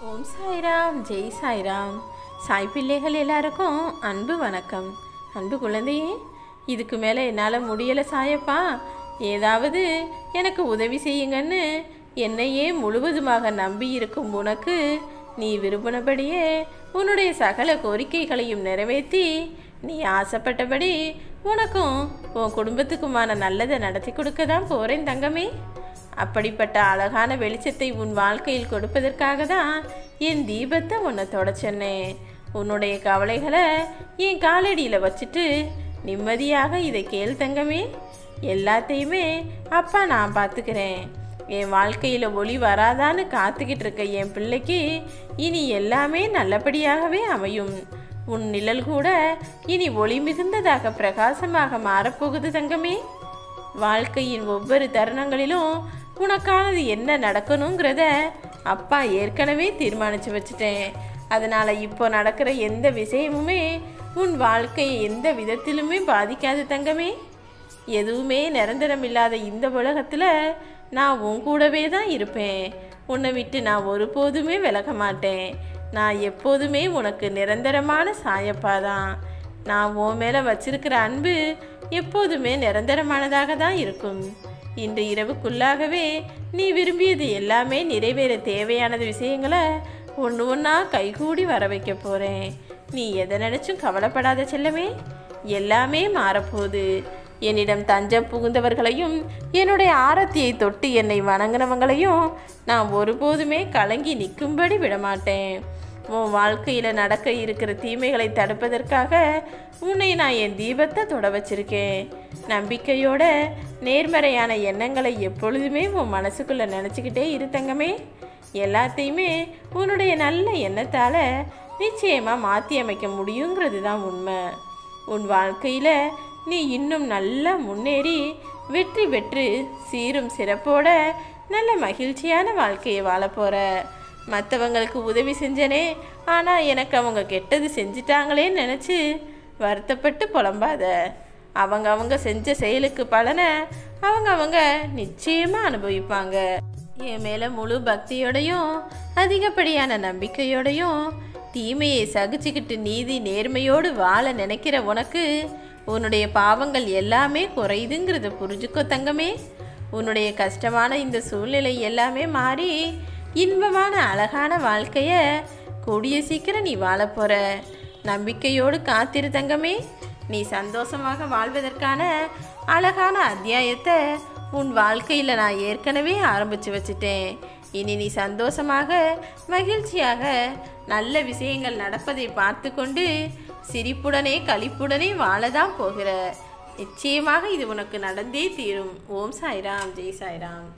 ஓம் சாய்ராம் ஜெய் சாய்ராம் சாய் பிள்ளைகள் எல்லாருக்கும் அன்பு வணக்கம் அன்பு குழந்தையே இதுக்கு மேலே என்னால் முடியலை சாயப்பா ஏதாவது எனக்கு உதவி செய்யுங்கன்னு என்னையே முழுவதுமாக நம்பி இருக்கும் உனக்கு நீ விரும்பினபடியே உன்னுடைய சகல கோரிக்கைகளையும் நிறைவேற்றி நீ ஆசைப்பட்டபடி உனக்கும் உன் குடும்பத்துக்குமான நல்லதை நடத்தி கொடுக்க தான் போகிறேன் தங்கமே அப்படிப்பட்ட அழகான வெளிச்சத்தை உன் வாழ்க்கையில் கொடுப்பதற்காக தான் என் தீபத்தை உன்னை தொட சொன்னேன் உன்னுடைய கவலைகளை என் காலடியில் வச்சுட்டு நிம்மதியாக இதை கேள் தங்கமே எல்லாத்தையுமே அப்பா நான் பார்த்துக்கிறேன் என் வாழ்க்கையில் ஒளி வராதான்னு காத்துக்கிட்டு இருக்க என் பிள்ளைக்கு இனி எல்லாமே நல்லபடியாகவே அமையும் உன் நிழல் கூட இனி ஒளி மிகுந்ததாக பிரகாசமாக மாறப்போகுது தங்கமே வாழ்க்கையின் ஒவ்வொரு தருணங்களிலும் உனக்கானது என்ன நடக்கணுங்கிறத அப்பா ஏற்கனவே தீர்மானித்து வச்சுட்டேன் அதனால் இப்போ நடக்கிற எந்த விஷயமுமே உன் வாழ்க்கையை எந்த விதத்திலுமே பாதிக்காது தங்கமே எதுவுமே நிரந்தரம் இல்லாத இந்த உலகத்தில் நான் உன் கூடவே தான் இருப்பேன் உன்னை விட்டு நான் ஒருபோதுமே விலக மாட்டேன் நான் எப்போதுமே உனக்கு நிரந்தரமான சாயப்பா தான் நான் உன் மேலே வச்சிருக்கிற அன்பு எப்போதுமே நிரந்தரமானதாக தான் இருக்கும் இன்று இரவுக்குள்ளாகவே நீ விரும்பியது எல்லாமே நிறைவேற தேவையானது விஷயங்களை ஒன்று ஒன்றா கைகூடி வர வைக்க போகிறேன் நீ எதை நினச்சும் கவலைப்படாத செல்லமே எல்லாமே மாறப்போகுது என்னிடம் தஞ்சம் புகுந்தவர்களையும் என்னுடைய ஆரத்தியை தொட்டு என்னை வணங்கினவங்களையும் நான் ஒருபோதுமே கலங்கி நிற்கும்படி விடமாட்டேன் உன் வாழ்க்கையில் நடக்க இருக்கிற தீமைகளை தடுப்பதற்காக உன்னை நான் என் தீபத்தை தொட வச்சிருக்கேன் நம்பிக்கையோட நேர்மறையான எண்ணங்களை எப்பொழுதுமே உன் மனசுக்குள்ளே நினச்சிக்கிட்டே இரு தங்கமே எல்லாத்தையுமே உன்னுடைய நல்ல எண்ணத்தால் நிச்சயமாக மாற்றி அமைக்க முடியுங்கிறது தான் உண்மை உன் வாழ்க்கையில் நீ இன்னும் நல்லா முன்னேறி வெற்றி பெற்று சீரும் சிறப்போட நல்ல மகிழ்ச்சியான வாழ்க்கையை வாழ போகிற மற்றவங்களுக்கு உதவி செஞ்சனே ஆனால் எனக்கு அவங்க கெட்டது செஞ்சிட்டாங்களேன்னு நினச்சி வருத்தப்பட்டு புலம்பாத அவங்க அவங்க செஞ்ச செயலுக்கு பலனை அவங்க அவங்க நிச்சயமாக அனுபவிப்பாங்க என் மேலே முழு பக்தியோடையும் அதிகப்படியான நம்பிக்கையோடையும் தீமையை சகிச்சுக்கிட்டு நீதி நேர்மையோடு வாழ நினைக்கிற உனக்கு உன்னுடைய பாவங்கள் எல்லாமே குறையுதுங்கிறத புரிஞ்சுக்கோ தங்கமே உன்னுடைய கஷ்டமான இந்த சூழ்நிலை எல்லாமே மாறி இன்பமான அழகான வாழ்க்கைய கூடிய சீக்கிரம் நீ வாழ போற நம்பிக்கையோடு காத்திரு தங்கமே நீ சந்தோஷமாக வாழ்வதற்கான அழகான அத்தியாயத்தை உன் வாழ்க்கையில் நான் ஏற்கனவே ஆரம்பித்து வச்சுட்டேன் இனி நீ சந்தோஷமாக மகிழ்ச்சியாக நல்ல விஷயங்கள் நடப்பதை பார்த்து கொண்டு சிரிப்புடனே களிப்புடனே வாழதான் போகிற நிச்சயமாக இது உனக்கு நடந்தே தீரும் ஓம் சாய்ராம் ஜெய் சாய்ராம்